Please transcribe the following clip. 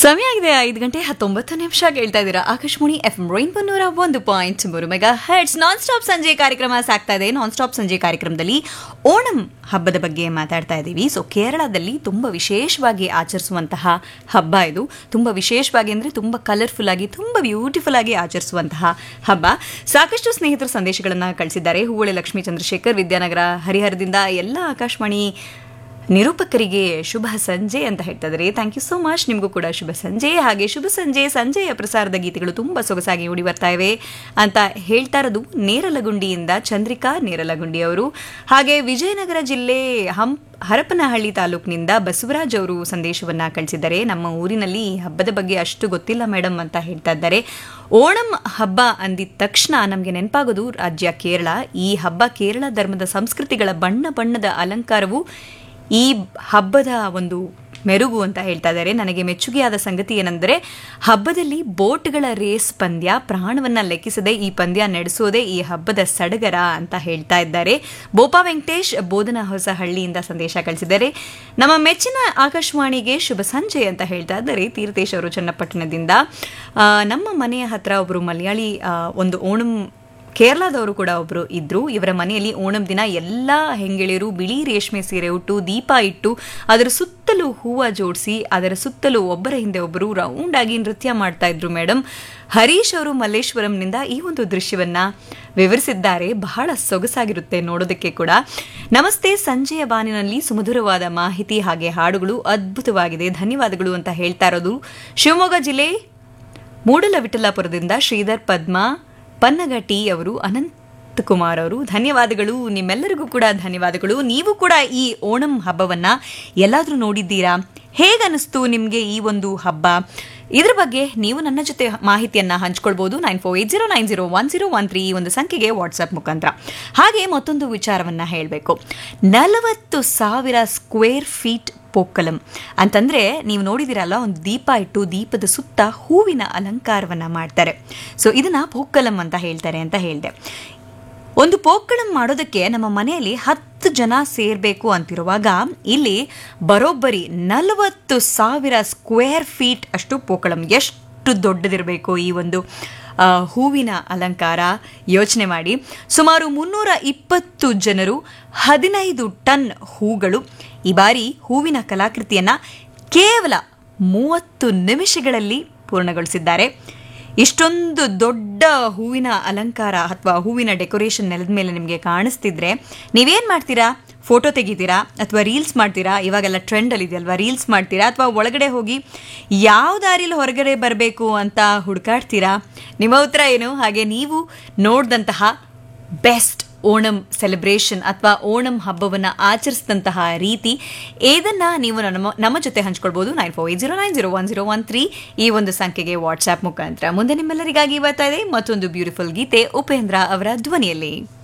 ಸಮಯ ಆಗಿದೆ ಐದು ಗಂಟೆ ಹತ್ತೊಂಬತ್ತು ನಿಮಿಷ ಕೇಳ್ತಾ ಇದ್ದೀರಾ ಆಕಾಶವಾಣಿ ಎಫ್ ರೈನ್ಬೋ ನೂರ ಒಂದು ಪಾಯಿಂಟ್ ಮೂರು ಮೆಗಾ ಹೆಡ್ಸ್ ನಾನ್ ಸ್ಟಾಪ್ ಸಂಜೆ ಕಾರ್ಯಕ್ರಮ ಸಾಗ್ತಾ ಇದೆ ನಾನ್ ಸ್ಟಾಪ್ ಸಂಜೆ ಕಾರ್ಯಕ್ರಮದಲ್ಲಿ ಓಣಂ ಹಬ್ಬದ ಬಗ್ಗೆ ಮಾತಾಡ್ತಾ ಇದ್ದೀವಿ ಸೊ ಕೇರಳದಲ್ಲಿ ತುಂಬ ವಿಶೇಷವಾಗಿ ಆಚರಿಸುವಂತಹ ಹಬ್ಬ ಇದು ತುಂಬ ವಿಶೇಷವಾಗಿ ಅಂದರೆ ತುಂಬ ಕಲರ್ಫುಲ್ ಆಗಿ ತುಂಬ ಬ್ಯೂಟಿಫುಲ್ ಆಗಿ ಆಚರಿಸುವಂತಹ ಹಬ್ಬ ಸಾಕಷ್ಟು ಸ್ನೇಹಿತರು ಸಂದೇಶಗಳನ್ನು ಕಳಿಸಿದ್ದಾರೆ ಹೂವಳೆ ಲಕ್ಷ್ಮೀ ಚಂದ್ರಶೇಖರ್ ವಿದ್ಯಾನಗರ ಹರಿಹರದಿಂದ ಎಲ್ಲ ಆಕಾಶವಾಣಿ ನಿರೂಪಕರಿಗೆ ಶುಭ ಸಂಜೆ ಅಂತ ಹೇಳ್ತಾ ಇದ್ದಾರೆ ಥ್ಯಾಂಕ್ ಯು ಸೋ ಮಚ್ ನಿಮಗೂ ಕೂಡ ಶುಭ ಸಂಜೆ ಹಾಗೆ ಶುಭ ಸಂಜೆ ಸಂಜೆಯ ಪ್ರಸಾರದ ಗೀತೆಗಳು ತುಂಬ ಸೊಗಸಾಗಿ ಮೂಡಿ ಬರ್ತಾ ಇವೆ ಅಂತ ಹೇಳ್ತಾ ಇರೋದು ನೇರಲಗುಂಡಿಯಿಂದ ಚಂದ್ರಿಕಾ ನೇರಲಗುಂಡಿ ಅವರು ಹಾಗೆ ವಿಜಯನಗರ ಜಿಲ್ಲೆ ಹಂ ಹರಪನಹಳ್ಳಿ ತಾಲೂಕಿನಿಂದ ಬಸವರಾಜ್ ಅವರು ಸಂದೇಶವನ್ನ ಕಳಿಸಿದ್ದಾರೆ ನಮ್ಮ ಊರಿನಲ್ಲಿ ಈ ಹಬ್ಬದ ಬಗ್ಗೆ ಅಷ್ಟು ಗೊತ್ತಿಲ್ಲ ಮೇಡಮ್ ಅಂತ ಹೇಳ್ತಾ ಇದ್ದಾರೆ ಓಣಂ ಹಬ್ಬ ಅಂದಿದ ತಕ್ಷಣ ನಮಗೆ ನೆನಪಾಗೋದು ರಾಜ್ಯ ಕೇರಳ ಈ ಹಬ್ಬ ಕೇರಳ ಧರ್ಮದ ಸಂಸ್ಕೃತಿಗಳ ಬಣ್ಣ ಬಣ್ಣದ ಅಲಂಕಾರವು ಈ ಹಬ್ಬದ ಒಂದು ಮೆರುಗು ಅಂತ ಹೇಳ್ತಾ ಇದ್ದಾರೆ ನನಗೆ ಮೆಚ್ಚುಗೆಯಾದ ಸಂಗತಿ ಏನೆಂದರೆ ಹಬ್ಬದಲ್ಲಿ ಬೋಟ್ಗಳ ರೇಸ್ ಪಂದ್ಯ ಪ್ರಾಣವನ್ನ ಲೆಕ್ಕಿಸದೆ ಈ ಪಂದ್ಯ ನಡೆಸೋದೇ ಈ ಹಬ್ಬದ ಸಡಗರ ಅಂತ ಹೇಳ್ತಾ ಇದ್ದಾರೆ ಬೋಪಾ ವೆಂಕಟೇಶ್ ಬೋಧನ ಹೊಸಹಳ್ಳಿಯಿಂದ ಸಂದೇಶ ಕಳಿಸಿದ್ದಾರೆ ನಮ್ಮ ಮೆಚ್ಚಿನ ಆಕಾಶವಾಣಿಗೆ ಶುಭ ಸಂಜೆ ಅಂತ ಹೇಳ್ತಾ ಇದ್ದಾರೆ ತೀರ್ಥೇಶ್ ಅವರು ಚನ್ನಪಟ್ಟಣದಿಂದ ಆ, ನಮ್ಮ ಮನೆಯ ಹತ್ರ ಒಬ್ಬರು ಮಲಯಾಳಿ ಆ, ಒಂದು ಓಣಂ ಕೇರಳದವರು ಕೂಡ ಒಬ್ಬರು ಇದ್ರು ಇವರ ಮನೆಯಲ್ಲಿ ಓಣಂ ದಿನ ಎಲ್ಲ ಹೆಂಗೆಳೆಯರು ಬಿಳಿ ರೇಷ್ಮೆ ಸೀರೆ ಉಟ್ಟು ದೀಪ ಇಟ್ಟು ಅದರ ಸುತ್ತಲೂ ಹೂವ ಜೋಡಿಸಿ ಅದರ ಸುತ್ತಲೂ ಒಬ್ಬರ ಹಿಂದೆ ಒಬ್ಬರು ರೌಂಡ್ ಆಗಿ ನೃತ್ಯ ಮಾಡ್ತಾ ಇದ್ರು ಮೇಡಮ್ ಹರೀಶ್ ಅವರು ಮಲ್ಲೇಶ್ವರಂನಿಂದ ಈ ಒಂದು ದೃಶ್ಯವನ್ನ ವಿವರಿಸಿದ್ದಾರೆ ಬಹಳ ಸೊಗಸಾಗಿರುತ್ತೆ ನೋಡೋದಕ್ಕೆ ಕೂಡ ನಮಸ್ತೆ ಸಂಜೆಯ ಬಾನಿನಲ್ಲಿ ಸುಮಧುರವಾದ ಮಾಹಿತಿ ಹಾಗೆ ಹಾಡುಗಳು ಅದ್ಭುತವಾಗಿದೆ ಧನ್ಯವಾದಗಳು ಅಂತ ಹೇಳ್ತಾ ಇರೋದು ಶಿವಮೊಗ್ಗ ಜಿಲ್ಲೆ ಮೂಡಲವಿಠಲಾಪುರದಿಂದ ಶ್ರೀಧರ್ ಪದ್ಮ ಪನ್ನಗಟಿ ಅವರು ಅನಂತ್ ಕುಮಾರ್ ಅವರು ಧನ್ಯವಾದಗಳು ನಿಮ್ಮೆಲ್ಲರಿಗೂ ಕೂಡ ಧನ್ಯವಾದಗಳು ನೀವು ಕೂಡ ಈ ಓಣಂ ಹಬ್ಬವನ್ನ ಎಲ್ಲಾದ್ರೂ ನೋಡಿದ್ದೀರಾ ಹೇಗನಿಸ್ತು ನಿಮಗೆ ಈ ಒಂದು ಹಬ್ಬ ಇದ್ರ ಬಗ್ಗೆ ನೀವು ನನ್ನ ಜೊತೆ ಮಾಹಿತಿಯನ್ನ ಹಂಚ್ಕೊಳ್ಬಹುದು nine four eight zero nine zero one zero one three ಈ ಒಂದು ಸಂಖ್ಯೆಗೆ ವಾಟ್ಸ್ಆಪ್ ಮುಖಾಂತರ ಹಾಗೆ ಮತ್ತೊಂದು ವಿಚಾರವನ್ನ ಹೇಳಬೇಕು ನಲವತ್ತು ಸಾವಿರ ಸ್ಕ್ವೇರ್ ಫೀಟ್ ಪೋಕ್ಕಲಂ ಅಂತಂದ್ರೆ ನೀವು ನೋಡಿದಿರಲ್ಲ ಒಂದು ದೀಪ ಇಟ್ಟು ದೀಪದ ಸುತ್ತ ಹೂವಿನ ಅಲಂಕಾರವನ್ನ ಮಾಡ್ತಾರೆ ಸೊ ಇದನ್ನ ಪೋಕ್ಕಲಂ ಅಂತ ಹೇಳ್ತಾರೆ ಅಂತ ಹೇಳಿದೆ ಒಂದು ಪೋಕ್ಕಳಂ ಮಾಡೋದಕ್ಕೆ ನಮ್ಮ ಮನೆಯಲ್ಲಿ ಹತ್ತು ಜನ ಸೇರಬೇಕು ಅಂತಿರುವಾಗ ಇಲ್ಲಿ ಬರೋಬ್ಬರಿ ನಲವತ್ತು ಸಾವಿರ ಸ್ಕ್ವೇರ್ ಫೀಟ್ ಅಷ್ಟು ಪೋಕ್ಕಳಂ ಎಷ್ಟು ದೊಡ್ಡದಿರಬೇಕು ಈ ಒಂದು ಆ, ಹೂವಿನ ಅಲಂಕಾರ ಯೋಚನೆ ಮಾಡಿ ಸುಮಾರು ಮುನ್ನೂರ ಇಪ್ಪತ್ತು ಜನರು ಹದಿನೈದು ಟನ್ ಹೂಗಳು ಈ ಬಾರಿ ಹೂವಿನ ಕಲಾಕೃತಿಯನ್ನ ಕೇವಲ ಮೂವತ್ತು ನಿಮಿಷಗಳಲ್ಲಿ ಪೂರ್ಣಗೊಳಿಸಿದ್ದಾರೆ ಇಷ್ಟೊಂದು ದೊಡ್ಡ ಹೂವಿನ ಅಲಂಕಾರ ಅಥವಾ ಹೂವಿನ ಡೆಕೋರೇಷನ್ ನೆಲದ ಮೇಲೆ ನಿಮಗೆ ಕಾಣಿಸ್ತಿದ್ರೆ ನೀವೇನ್ ಮಾಡ್ತೀರಾ ಫೋಟೋ ತೆಗಿತೀರಾ ಅಥವಾ ರೀಲ್ಸ್ ಮಾಡ್ತೀರಾ ಇವಾಗೆಲ್ಲ ಟ್ರೆಂಡಲ್ಲಿ ಇದೆಯಲ್ವಾ ರೀಲ್ಸ್ ಮಾಡ್ತೀರಾ ಅಥವಾ ಒಳಗಡೆ ಹೋಗಿ ಯಾವ ದಾರಿಲಿ ಹೊರಗಡೆ ಬರಬೇಕು ಅಂತ ಹುಡುಕಾಡ್ತೀರಾ ನಿಮ್ಮ ಉತ್ತರ ಏನು ಹಾಗೆ ನೀವು ನೋಡಿದಂತಹ ಬೆಸ್ಟ್ ಓಣಂ ಸೆಲೆಬ್ರೇಷನ್ ಅಥವಾ ಓಣಂ ಹಬ್ಬವನ್ನು ಆಚರಿಸಿದಂತಹ ರೀತಿ ಇದನ್ನ ನೀವು ನಮ್ಮ ನಮ್ಮ ಜೊತೆ ಹಂಚ್ಕೊಳ್ಬೋದು nine four eight zero nine zero one zero one three ಈ ಒಂದು ಸಂಖ್ಯೆಗೆ ವಾಟ್ಸ್ಆಪ್ ಮುಖಾಂತರ ಮುಂದೆ ನಿಮ್ಮೆಲ್ಲರಿಗಾಗಿ ಬರ್ತಾ ಇದೆ ಮತ್ತೊಂದು ಬ್ಯೂಟಿಫುಲ್ ಗೀತೆ ಉಪೇಂದ್ರ ಅವರ ಧ್ವನಿಯಲ್ಲಿ